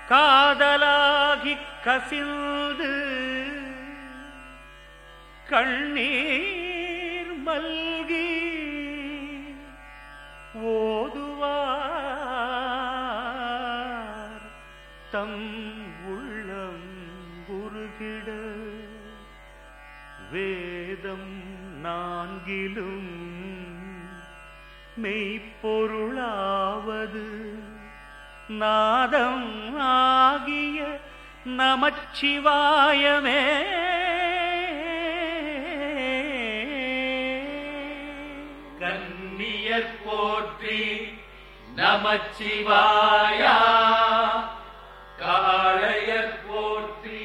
காதலாகி கசிந்து கண்ணீர் மல்கி ஓதுவார் தம் உள்ளம் உருகிட வேதம் நான்கிலும் மெய்ப்பொருளாவது நாதம் ஆகிய நமச்சிவாயமே கண்ணியர் போற்றி நமச்சிவாயா காளையர் போற்றி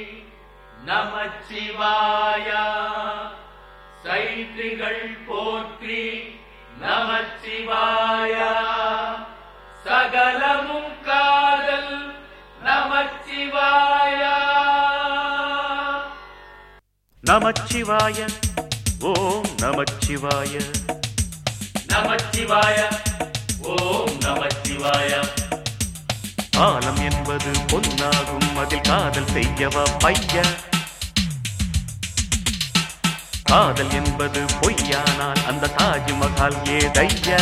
நமச்சிவாயா சைத்திரிகள் போற்றி நமச்சிவாயா சகலமும் காதல் நமச்சிவாயா நமச்சிவாய ஓம் நமச்சிவாய நமச்சிவாய ஓம் நமச்சிவாய காலம் என்பது பொன்னாகும் அதில் காதல் செய்யவா பைய காதல் என்பது பொய்யானால் அந்த தாஜ்மஹால் ஏதைய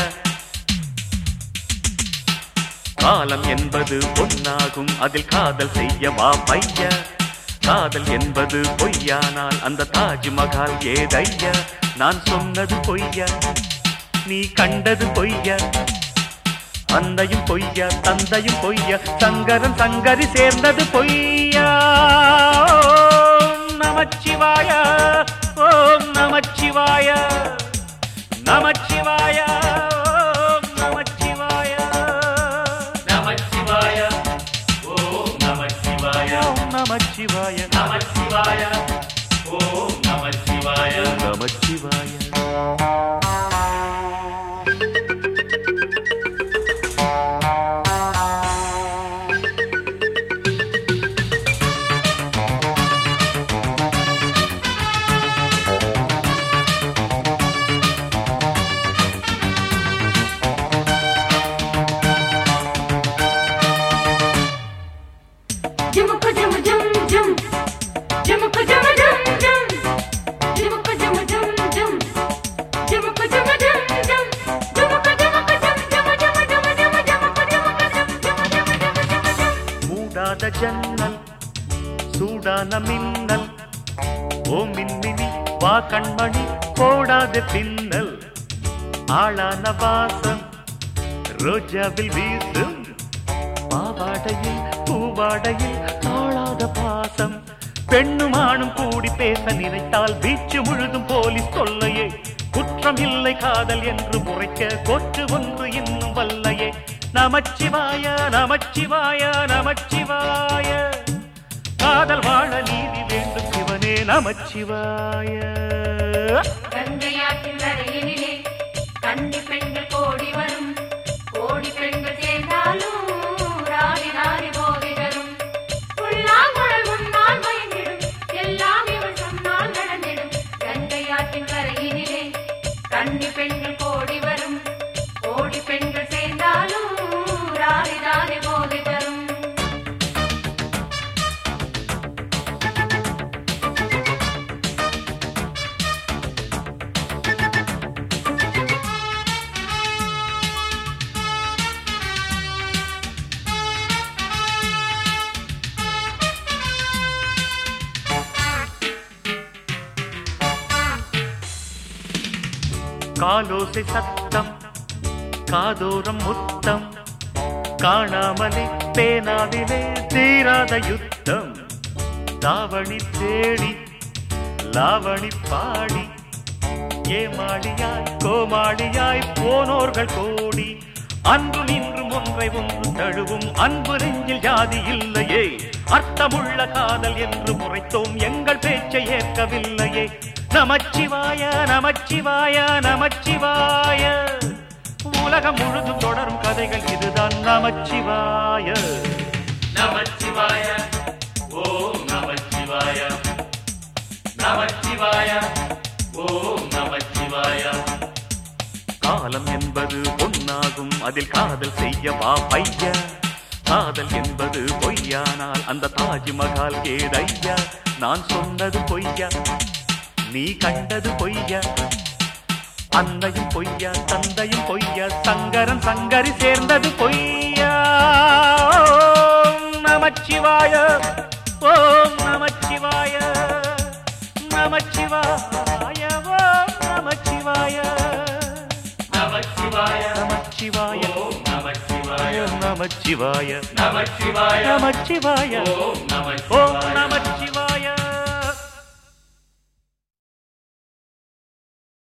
காலம் என்பது பொன்னாகும் அதில் காதல் செய்யவா பைய காதல் என்பது பொய்யானால் அந்த தாஜ்மஹால் ஏதைய நான் சொன்னது பொய்யா நீ கண்டது பொய்யா அன்னையும் பொய்யா தந்தையும் பொய்யா சங்கரன் சங்கரி சேர்ந்தது பொய்யா ஓம் நமச்சிவாய ஓம் நமச்சிவாய நமச்சிவாய ஓம் நமச்சிவாய நமச்சிவாய ஓம் நமச்சிவாய ஓம் நமச்சிவாய நமச்சிவாய ஓம் நமச்சிவாய நமச்சிவாய Jumaka jum jum jum. Jumaka jum jum jum. Jumaka jum jum jum. Jumaka jum jum jum. Jumaka jumaka jum jum jum jum jum jumaka jumaka jum jum jum jum jum jum. மூடாத ஜன்னல் சூடான மின்னல் ஓ மின்மினி வா கண்மணி போடாத பின்னல் ஆளான வாசம் ரோஜாவில் வீசும் பாவாடையில் பூவாடையில் தாழாத பாசம் பெண்ணும் ஆணும் கூடி பேச நினைத்தால் வீச்சு முழுதும் போலீஸ் தொல்லையே குற்றம் இல்லை காதல் என்று முறைக்க கொற்று ஒன்று இன்னும் வல்லையே நமச்சிவாய நமச்சிவாய நமச்சிவாய காதல் வாழ நீதி வேண்டும் சிவனே நமச்சிவாய கங்கையாற்றின் கரையினிலே கன்னி பெண்கள் கோடி வரும் கோடி பெண்கள் சேர்ந்தாலும் ராணி நாரி போதை தரும் புல்லாங்குழல் முன்னால் மயங்கிடும் எல்லாம் இவள் சொன்னால் நடந்திடும் கங்கையாற்றின் கரையினிலே கன்னி பெண்கள் கோடி வரும் கோடி பெண்கள் சேர்ந்தாலும் ராணி நாரி போதை தரும் காலோசை சத்தம் காதோரம் முத்தம் காணாமலே பேனாவிலே தீராத யுத்தம் தாவணி தேடி லாவணி பாடி ஏமாளியாய் கோமாளியாய் போனோர்கள் கோடி அன்பும் இன்றும் ஒன்றை ஒன்று தழுவும் அன்பு நெஞ்சில் ஜாதி இல்லையே அர்த்தமுள்ள காதல் என்று முறைத்தோம் எங்கள் பேச்சை ஏற்கவில்லையே நமச்சிவாய நமச்சிவாய நமச்சிவாய உலகம் முழுதும் தொடரும் கதைகள் இதுதான் நமச்சிவாய நமச்சிவாய ஓம் நமச்சிவாய நமச்சிவாய ஓம் நமச்சிவாய காலம் என்பது பொன்னாகும் அதில் காதல் செய்ய வா பைய காதல் என்பது பொய்யானால் அந்த தாஜ்மஹால் கேதையா நான் சொன்னது பொய்யா நீ கண்டது பொய்யா அன்னையும் பொய்யா தந்தையும் பொய்யா சங்கரன் சங்கரி சேர்ந்தது பொய்யா ஓம் நமச்சிவாய ஓம் நமச்சிவாய நமச்சிவாய ஓம் நமச்சிவாய நமச்சிவாய நமச்சிவாய ஓம் நமச்சிவாய நமச்சிவாய நமச்சிவாய நமச்சிவாய ஓம் ஓம் நமச்சிவாய நமச்சிவாய